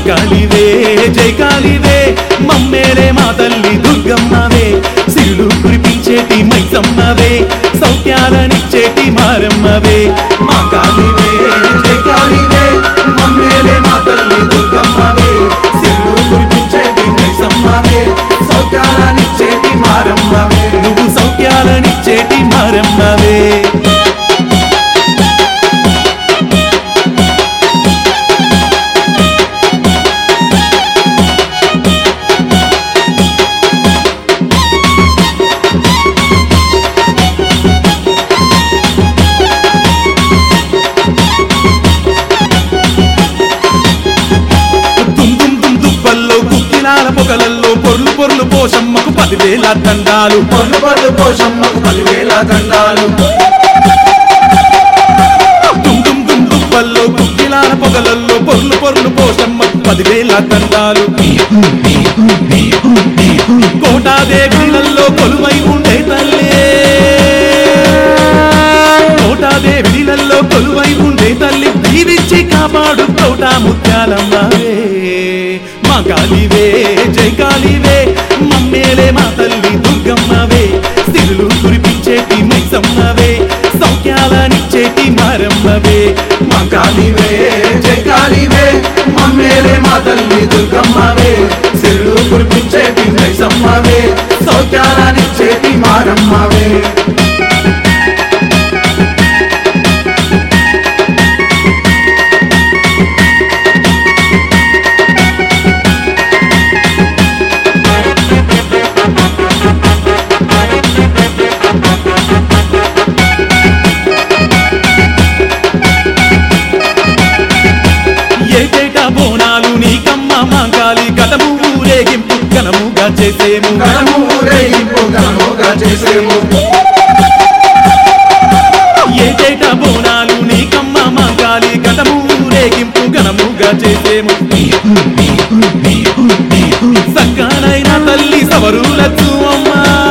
కాళివే జై కాళివే మమ్మేలే మా తల్లి దుర్గమ్మవే సిరులు కురిపించేటి మైసమ్మవే సౌఖ్యాలనిచ్చేటి మారమ్మవే మా కాళివే జై కాళివే మమ్మేలే మా తల్లి దుర్గమ్మవే సిరులు కురిపించేటి మైసమ్మవే సౌఖ్యాలనిచ్చేటి మారమ్మవే నువ్వు సౌఖ్యాలనిచ్చేటి మారమ్మవే దుమ్ దుమ్ దుమ్ దుబ్బల్లో కుక్కిలాల పొగలల్లో పొర్లు పొర్లు పోషమ్మకు పదివేల దండాలు పొన్ను పళ్ళు పోషమ్మకు పదివేల దండాలు దుమ్ దుమ్ దుమ్ దుబ్బల్లో కుక్కిలాల పొగలల్లో పొర్లు పొర్లు పోషమ్మకు పదివేల దండాలు కోటాదేవిలలో కొలువై ఉండే తల్లే కోటాదేవిలలో కొలువై ఉండే తల్లి దీవించి కాపాడు కోటా ముత్యాలమ్మవే మా కాళివే జై కాళివే మమ్మేలే మా తల్లి దుర్గమ్మవే సిరులు కురిపించేటి మైసమ్మవే సౌఖ్యాలనిచ్చేటి మారమ్మవే మా కాళివే జై కాళివే మమ్మేలే మా తల్లి దుర్గమ్మవే సిరులు కురిపించేటి నైసమ్మవే సౌఖ్యాలనిచ్చేటి మారమ్మవే ఏటేటా బోనాలు నీకమ్మ మాంగాలి గతము ఊరేగింపు ఘనముగా చేసేము గణము ఊరేగింపు ఘనముగా చేసేము ఏటేటా బోనాలు నీకమ్మ మాంగాలి గతము ఊరేగింపు ఘనముగా చేసేము సక్కానైన తల్లి సవరులచ్చు అమ్మ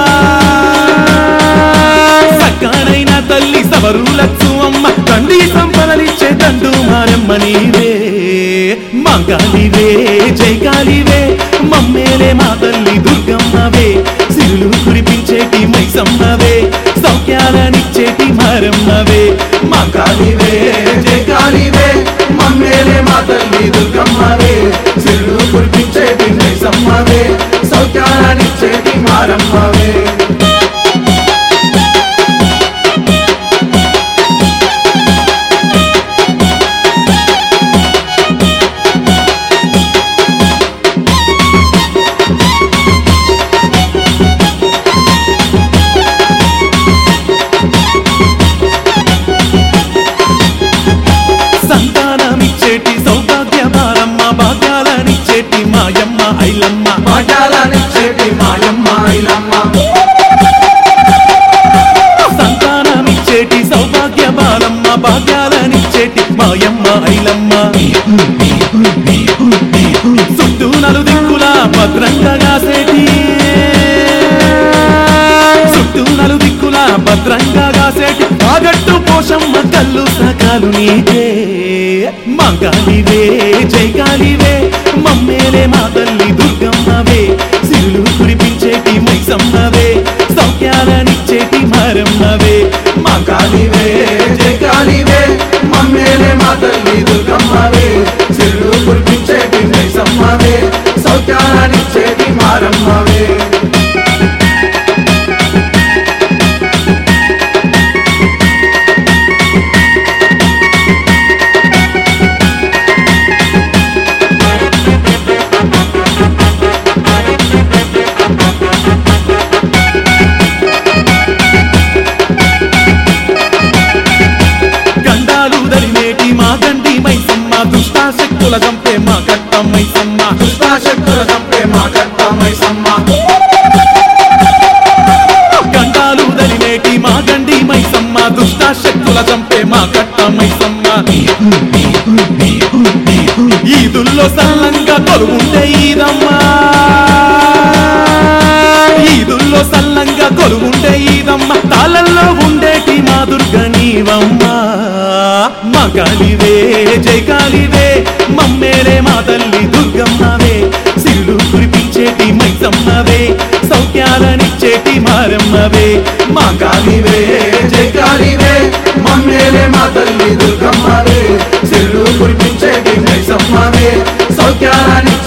సక్కానైన తల్లి సవరులచ్చు అమ్మ తండ్రి సంపదలిచ్చే తండు మారమ్మ నీవే మంగాలివే జై కాలివే మమ్మేలే మా తల్లి దుర్గమ్మవే సిరులు కురిపించేటి మైసమ్మవే సౌఖ్యాలనిచ్చేటి మారమ్మవే మా కాళివే జై కాళివే మమ్మేలే మా తల్లి దుర్గమ్మవే సిరులు కురిపించేటి నైసమ్మవే సౌఖ్యాలనిచ్చేటి మారమ్మవే సంతానమిచ్చేటి సౌభాగ్య మారమ్మ భాగ్యాలనిచ్చేటి మాయమ్మ ఐలమ్మ పాఠాలనిచ్చేటి మాయమ్మ ఐలమ్మ సంతానమిచ్చేటి సౌభాగ్య బాలమ్మ భాగ్యాలనిచ్చేటి మాయమ్మ ఐలమ్మ చుట్టూ నలు దిక్కులా భద్రంగా సేటి చుట్టూ నలు దిక్కులా భద్రంగా కాసేటి ఆగట్టు పోషమ్మ కల్లు సకాలు నీకే మంగాలివే జై కాలివే మమ్మేలే మా తల్లి దుర్గమ్మవే సిరులు కురిపించేటి మైసమ్మవే సౌఖ్యాలనిచ్చేటి మారమ్మవే మా కాళివే జై కాళివే మమ్మేలే మా తల్లి దుర్గమ్మవే సిరులు కురిపించేటి నైసమ్మవే సౌఖ్యాలనిచ్చేటి మారమ్మవే గండాలు దరిమేటి మా గండి మైసమ్మ దుష్టాశక్తుల చంపే మా కట్ట మైసమ్మ దుష్టాశక్తుల చంపే మా కట్ట మైసమ్మ గండాలు దరిమేటి మా గండి మైసమ్మ దుష్టాశక్తుల చంపే మా కట్ట మైసమ్మ ఈదుల్లో సల్లంగా కొలువుంటే ఈదమ్మా ఈదుల్లో సల్లంగా కొలువుండే ఈదమ్మ తాళల్లో ఉండేటి మా దుర్గ నీవమ్మ మా కాలివే జై కాలివే మమ్మేలే మా తల్లి దుర్గ దుర్గమ్మవే సిరులు కురిపించేటి మైసమ్మవే సౌఖ్యాలనిచ్చేటి మారమ్మవే మా కాళీవే జై కాళీవే మమ్మేలే మా తల్లి దుర్గమ్మవే సిరులు కురిపించేటి మైసమ్మవే సౌఖ్యాలని